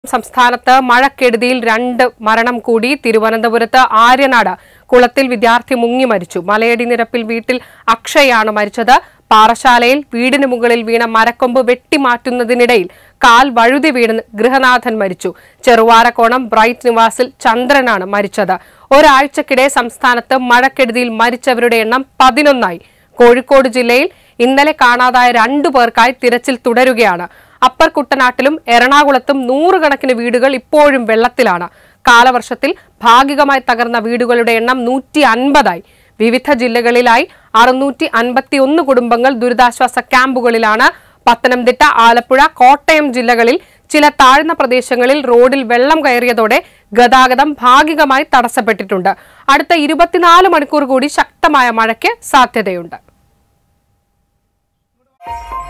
സംസ്ഥാനത്ത് മഴക്കെടുതിയിൽ രണ്ട് മരണം കൂടി തിരുവനന്തപുരത്ത് ആര്യനാട് കുളത്തിൽ വിദ്യാർത്ഥി മുങ്ങി മരിച്ചു മലയടി നിരപ്പിൽ വീട്ടിൽ അക്ഷയാണ് മരിച്ചത് പാറശാലയിൽ വീടിന് മുകളിൽ വീണ മരക്കൊമ്പ് വെട്ടിമാറ്റുന്നതിനിടയിൽ കാൽ വഴുതി വീണ് ഗൃഹനാഥൻ മരിച്ചു ചെറുവാരക്കോണം ബ്രൈറ്റ് നിവാസിൽ ചന്ദ്രനാണ് മരിച്ചത് ഒരാഴ്ചക്കിടെ സംസ്ഥാനത്ത് മഴക്കെടുതിയിൽ മരിച്ചവരുടെ എണ്ണം പതിനൊന്നായി കോഴിക്കോട് ജില്ലയിൽ ഇന്നലെ കാണാതായ രണ്ടു പേർക്കായി തിരച്ചിൽ തുടരുകയാണ് അപ്പർ കുട്ടനാട്ടിലും എറണാകുളത്തും നൂറുകണക്കിന് വീടുകൾ ഇപ്പോഴും വെള്ളത്തിലാണ് കാലവർഷത്തിൽ ഭാഗികമായി തകർന്ന വീടുകളുടെ എണ്ണം നൂറ്റി അൻപതായി വിവിധ ജില്ലകളിലായി അറുന്നൂറ്റി അൻപത്തി ഒന്ന് കുടുംബങ്ങൾ ദുരിതാശ്വാസ ക്യാമ്പുകളിലാണ് പത്തനംതിട്ട ആലപ്പുഴ കോട്ടയം ജില്ലകളിൽ ചില താഴ്ന്ന പ്രദേശങ്ങളിൽ റോഡിൽ വെള്ളം കയറിയതോടെ ഗതാഗതം ഭാഗികമായി തടസ്സപ്പെട്ടിട്ടുണ്ട് അടുത്ത ഇരുപത്തിനാല് മണിക്കൂർ കൂടി ശക്തമായ മഴയ്ക്ക് സാധ്യതയുണ്ട്